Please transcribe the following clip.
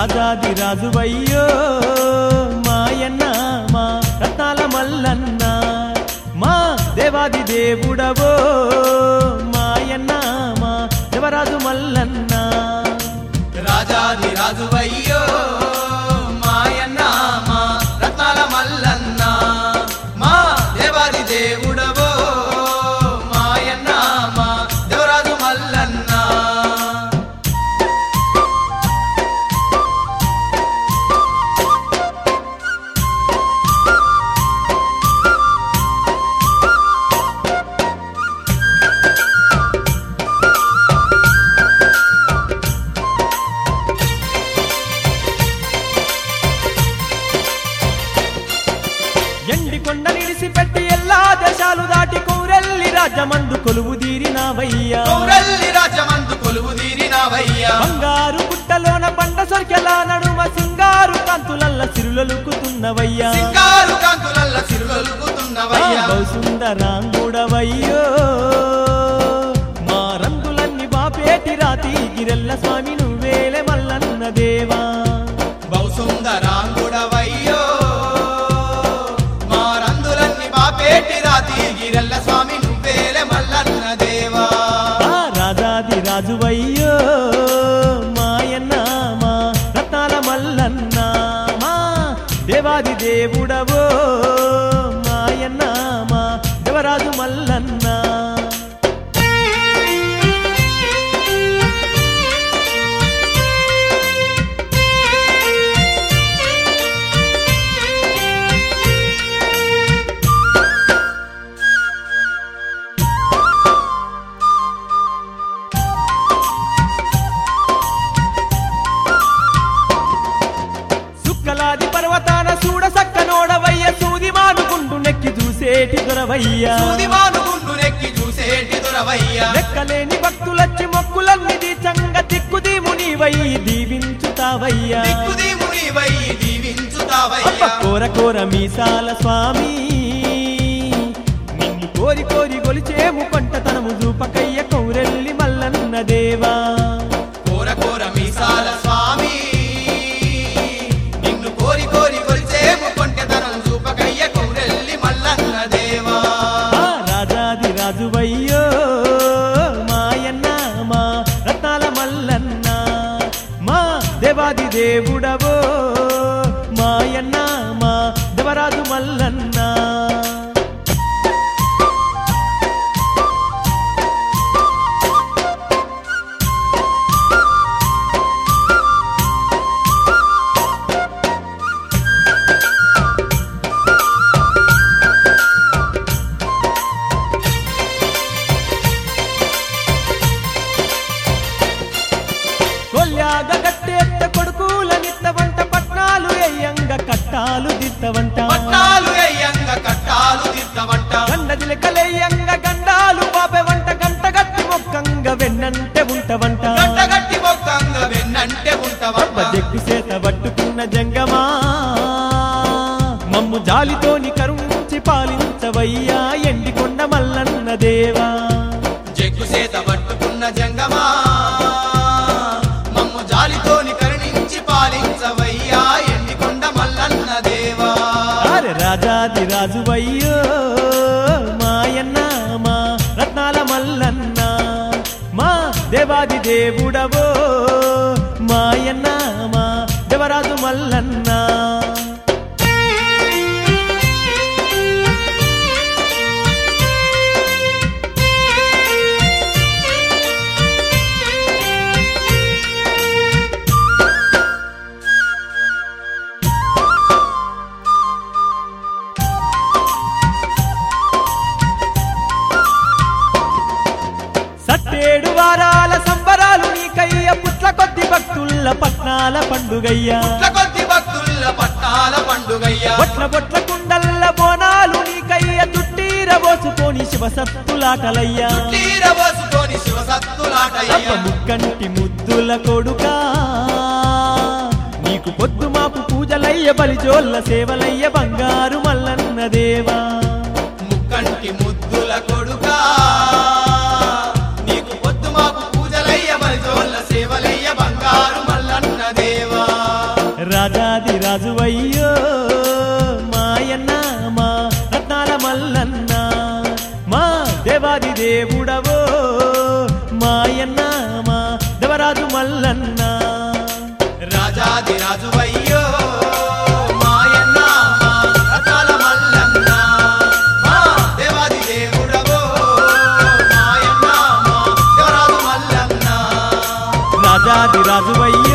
రాజాది రాజువయ్యో మాయన్న మా రత్నాల మల్లన్న మా దేవాది దేవుడవో మాయన్న మా దేవరాజు మల్లన్న రాజాది రాజువయ్యో మాయన్న మా రత్నాల మల్లన్న మా దేవాది దేవుడవో మాయన్న మా దేవరాజు మల్లన్న ఎండి కొండ నిడిసిపెట్టి ఎల్లా దేశాలు దాటి కౌరెల్లి రాజమందు కొలువు తీరినావయ్యా కౌరల్లి రాజమందు కొలువు తీరినావయ్యా బంగారు పుట్టలోన పంట సొరికెల నడుమ సింగారు కాంతులల్ల సిరులలుకుతున్నవయ్యా సింగారు కాంతులల్ల సిరులొలుకుతున్నవయ్యా బౌసుందరాంగుడవయ్యో మా రంగులన్నీ బాపేటి రాతి గిరెల్ల స్వామి నువ్వేలే మల్లన్న దేవా బహుసుందరాంగుడవయ్యో మా రందులన్నీ బాపేటి రాతి గిరల్ల స్వామి నువ్వేలే మల్లన్న దేవా ఆ రాజాది రాజువయ్యో మాయన్న మా రత్నాల మల్లన్న మా దేవాది దేవుడవో మాయన్న మా దేవరాజు మల్లన్న సుక్కలాది పర్వతాన చూడ సక్కనోడవయ్య సూది మానుకుంటూ నెక్కి చూసేటి దొరవయ్యా సూదిమాను గుండు నెక్కి చూసేటి దొరవయ్యా లెక్కలేని భక్తులచ్చి మొక్కులన్నీ దీచంగ దిక్కుది మునివై దీవించుతావయ్యా దిక్కుది మునివై దీవించుతావయ్యా అబ్బ కోర కోర మీసాల స్వామి నిన్ను కోరి కోరి గొలిచేము కొంటతనము చూపకయ్య కౌరెల్లి మల్లన్న దేవా కోర కోర మీసాల స్వామి నిన్ను కోరి కోరి కొలిచేము కొంటెతనం చూపకయ్య కౌరెల్లి మల్లన్న దేవా ఆ రాజాది రాజువయ్యో మాయన్న మా రత్నాల మల్లన్న మా దేవాది దేవుడవో మాయన్న మా దేవరాజు మల్లన్న కొల్యాగ గట్టెత్త కొడుకుల నిత్తవంట పట్నాలు ఎయ్యంగ కట్టాలు దిత్తవంట పట్టాలు అయ్యంగ కట్టాలు దిద్దవంట గండజిలకలెయ్యంగ గండాలు పాపెవంట గంట గట్టి మొక్కంగ వెన్నంటే ఉంటవంట గట్టగట్టి మొక్కంగ వెన్నంటే ఉంటవంట దెక్కు చేత పట్టుకున్న జంగమా మమ్ము జాలితోని కరుంచి పాలించవయ్యా ఎండికొండ మల్లన్న దేవా జగ్గు చేత పట్టుకున్న జంగమా మమ్ము జాలితోని కరుణించి పాలించవయ్యా ఎండికొండ మల్లన్న దేవా అరే రాజాది రాజువయ్యో మాయన్న మా రత్నాల మల్లన్న మా దేవాది దేవుడవో మాయన్న మా దేవరాజు మల్లన్న సట్టేడు వారాల సంబరాలు నీకయ్య పుట్ల కొద్ది భక్తుల్ల పట్నాల పండుగయ్యా పుట్ల కొద్ది భక్తుల పట్టాల పండుగయ్యా బొట్ల బొట్ల కుండల్ల బోనాలు నీకయ్య తుట్టీర పోసుకొని శివసత్తులాటలయ్యా తీర పోసుకొని అప్ప శివసత్తులాటయ్యా ముక్కంటి ముద్దుల కొడుకా నీకు పొద్దు మాపు పూజలయ్య బలిజోళ్ళ సేవలయ్య బంగారు మల్లన్న దేవా ముక్కంటి ముద్దుల కొడుకా నీకు పొద్దు మాకు పూజలయ్య మరి జోళ్ళ సేవలయ్య బంగారు మల్లన్న దేవా దేవుడవో మాయన్న మా దేవరాజు మల్లన్న రాజాది రాజువయ్యో మాయన్న మా రథాల మల్లన్న మా దేవాది దేవుడవో మాయన్న మా దేవరాజు మల్లన్న రాజాది రాజువయ్యో